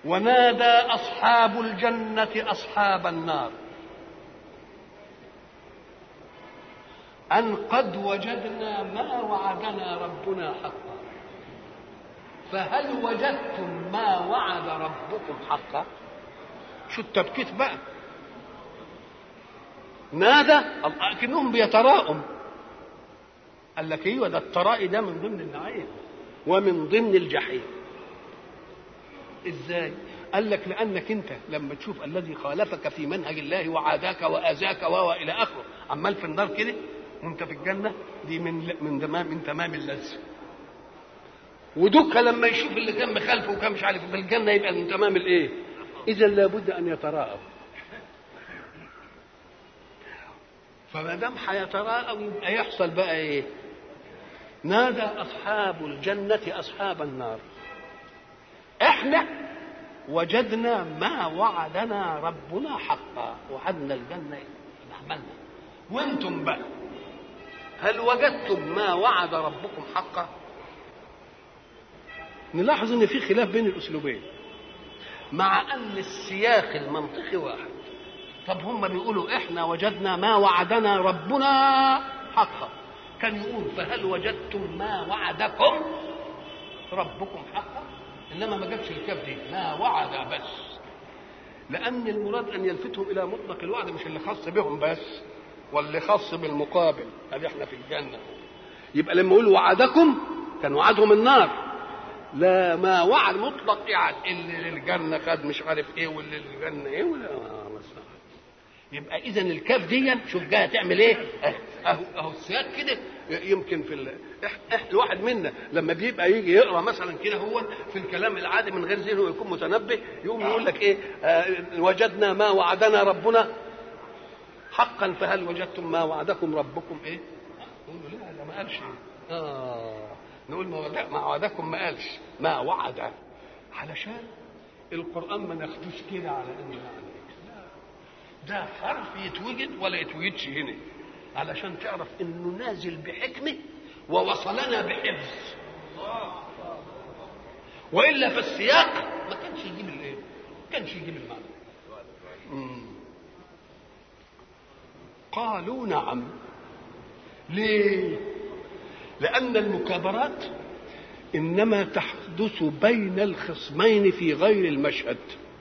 ونادى اصحاب الجنه اصحاب النار ان قد وجدنا ما وعدنا ربنا حقا فهل وجدتم ما وعد ربكم حقا شو التبكيت بقى نادى اكنهم بيتراءم قال لك ايوه ده الترائي ده من ضمن النعيم ومن ضمن الجحيم ازاي قال لك لانك انت لما تشوف الذي خالفك في منهج الله وعاداك واذاك و الى اخره عمال في النار كده وانت في الجنه دي من من تمام من تمام اللذه ودك لما يشوف اللي كان مخالفه وكان مش عارف في الجنه يبقى من تمام الايه اذا لابد ان يتراءوا فما دام هيتراءوا يبقى يحصل بقى ايه نادى اصحاب الجنه اصحاب النار احنا وجدنا ما وعدنا ربنا حقا وعدنا الجنه عملنا وانتم بقى هل وجدتم ما وعد ربكم حقا نلاحظ ان في خلاف بين الاسلوبين مع ان السياق المنطقي واحد طب هم بيقولوا احنا وجدنا ما وعدنا ربنا حقا كان يقول فهل وجدتم ما وعدكم ربكم حقا انما ما جابش الكاف دي ما وعد بس لان المراد ان يلفتهم الى مطلق الوعد مش اللي خاص بهم بس واللي خاص بالمقابل ادي احنا في الجنه يبقى لما يقول وعدكم كان وعدهم النار لا ما وعد مطلق يعني اللي للجنه خد مش عارف ايه واللي للجنه ايه ولا يبقى اذا الكاف دي شوف جايه تعمل ايه اهو اهو السياق كده يمكن في ال... الواحد منا لما بيبقى يجي يقرا مثلا كده هو في الكلام العادي من غير ذهنه يكون متنبه يقوم يقول لك ايه آه وجدنا ما وعدنا ربنا حقا فهل وجدتم ما وعدكم ربكم ايه؟ نقول له لا ده ما قالش ايه؟ اه نقول ما لا ما وعدكم ما قالش ما وعد علشان القران ما ناخدوش كده على انه يعني ده حرف يتوجد ولا يتوجدش هنا علشان تعرف انه نازل بحكمه ووصلنا بحفظ والا في السياق ما كانش يجيب الايه؟ ما كانش يجيب المعنى قالوا نعم ليه لان المكابرات انما تحدث بين الخصمين في غير المشهد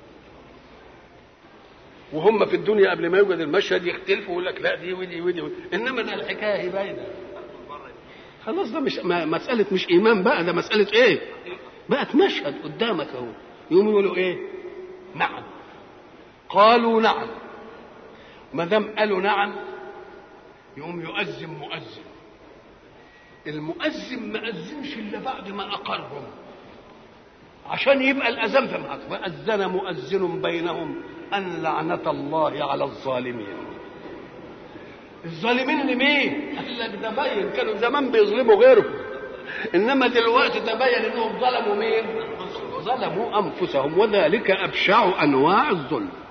وهم في الدنيا قبل ما يوجد المشهد يختلفوا ويقول لك لا دي ودي ودي, ودي. انما ده الحكايه باينه خلاص ده مش ما مساله مش ايمان بقى ده مساله ايه بقت مشهد قدامك اهو يقوموا يقولوا ايه نعم قالوا نعم ما دام قالوا نعم يقوم يؤذن مؤذن المؤذن ما أذنش إلا بعد ما أقرهم عشان يبقى الأذان في معك وأذن مؤذن بينهم أن لعنة الله على الظالمين الظالمين لمين؟ قال لك ده باين كانوا زمان بيظلموا غيرهم إنما دلوقتي تبين إنهم ظلموا مين؟ ظلموا أنفسهم وذلك أبشع أنواع الظلم